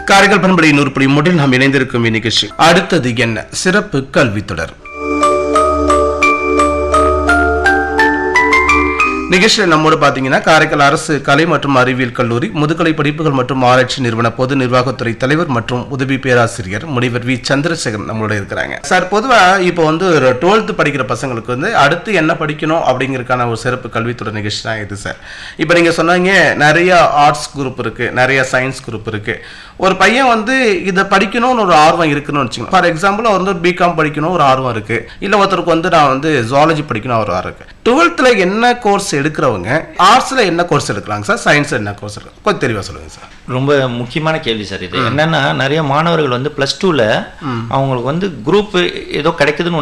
காரைக்கால் பண்பலை நூறுபடி மூடில் நாம் இணைந்திருக்கும் இந்நிகழ்ச்சி அடுத்தது என்ன சிறப்பு கல்வி தொடர் நிகழ்ச்சியில் நம்மோடு பார்த்தீங்கன்னா காரைக்கால் அரசு கலை மற்றும் அறிவியல் கல்லூரி முதுகலை படிப்புகள் மற்றும் ஆராய்ச்சி நிறுவன பொது நிர்வாகத்துறை தலைவர் மற்றும் உதவி பேராசிரியர் முனைவர் வி சந்திரசேகரன் நம்மளோட இருக்கிறாங்க சார் பொதுவாக இப்போ வந்து ஒரு டுவெல்த்து படிக்கிற பசங்களுக்கு வந்து அடுத்து என்ன படிக்கணும் அப்படிங்கிறதுக்கான ஒரு சிறப்பு கல்வித்துறை நிகழ்ச்சி தான் இது சார் இப்போ நீங்கள் சொன்னாங்க நிறைய ஆர்ட்ஸ் குரூப் இருக்கு நிறைய சயின்ஸ் குரூப் இருக்கு ஒரு பையன் வந்து இதை படிக்கணும்னு ஒரு ஆர்வம் இருக்குன்னு வச்சுக்கோங்க ஃபார் எக்ஸாம்பிள் அவர் வந்து ஒரு பிகாம் படிக்கணும் ஒரு ஆர்வம் இருக்கு இல்லை ஒருத்தருக்கு வந்து நான் வந்து ஜுவாலஜி படிக்கணும் ஒரு ஆர்வம் இருக்கு டுவெல்த்தில் என்ன கோர்ஸ் எடுக்கிறவங்க ஆர்ட்ஸில் என்ன கோர்ஸ் எடுக்கலாங்க சார் சயின்ஸில் என்ன கோர்ஸ் எடுக்கலாம் கொஞ்சம் தெளிவாக சொல்லுங்கள் சார் ரொம்ப முக்கியமான கேள்வி சார் இது என்னன்னா நிறைய மாணவர்கள் வந்து ப்ளஸ் டூவில் அவங்களுக்கு வந்து குரூப் ஏதோ கிடைக்குதுன்னு